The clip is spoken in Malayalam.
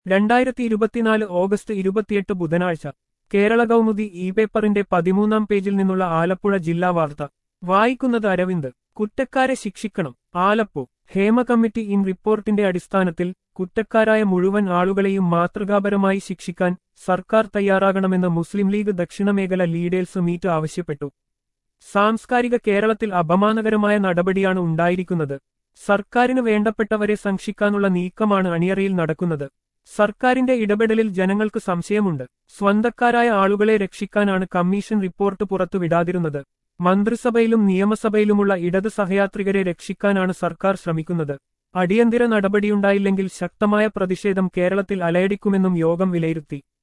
രണ്ടായിരത്തി ഇരുപത്തിനാല് ഓഗസ്റ്റ് ഇരുപത്തിയെട്ട് ബുധനാഴ്ച കേരള കൗമുദി ഇ പേപ്പറിന്റെ പതിമൂന്നാം പേജിൽ നിന്നുള്ള ആലപ്പുഴ ജില്ലാ വാർത്ത വായിക്കുന്നത് അരവിന്ദ് കുറ്റക്കാരെ ശിക്ഷിക്കണം ആലപ്പു ഹേമ കമ്മിറ്റി ഇൻ റിപ്പോർട്ടിന്റെ അടിസ്ഥാനത്തിൽ കുറ്റക്കാരായ മുഴുവൻ ആളുകളെയും മാതൃകാപരമായി ശിക്ഷിക്കാൻ സർക്കാർ തയ്യാറാകണമെന്ന് മുസ്ലിം ലീഗ് ദക്ഷിണമേഖല ലീഡേഴ്സ് മീറ്റ് ആവശ്യപ്പെട്ടു സാംസ്കാരിക കേരളത്തിൽ അപമാനകരമായ നടപടിയാണ് ഉണ്ടായിരിക്കുന്നത് സർക്കാരിന് വേണ്ടപ്പെട്ടവരെ സംരക്ഷിക്കാനുള്ള നീക്കമാണ് അണിയറയിൽ നടക്കുന്നത് സർക്കാരിന്റെ ഇടപെടലിൽ ജനങ്ങൾക്ക് സംശയമുണ്ട് സ്വന്തക്കാരായ ആളുകളെ രക്ഷിക്കാനാണ് കമ്മീഷൻ റിപ്പോർട്ട് പുറത്തുവിടാതിരുന്നത് മന്ത്രിസഭയിലും നിയമസഭയിലുമുള്ള ഇടത് സഹയാത്രികരെ രക്ഷിക്കാനാണ് സർക്കാർ ശ്രമിക്കുന്നത് അടിയന്തര നടപടിയുണ്ടായില്ലെങ്കിൽ ശക്തമായ പ്രതിഷേധം കേരളത്തിൽ അലയടിക്കുമെന്നും യോഗം വിലയിരുത്തി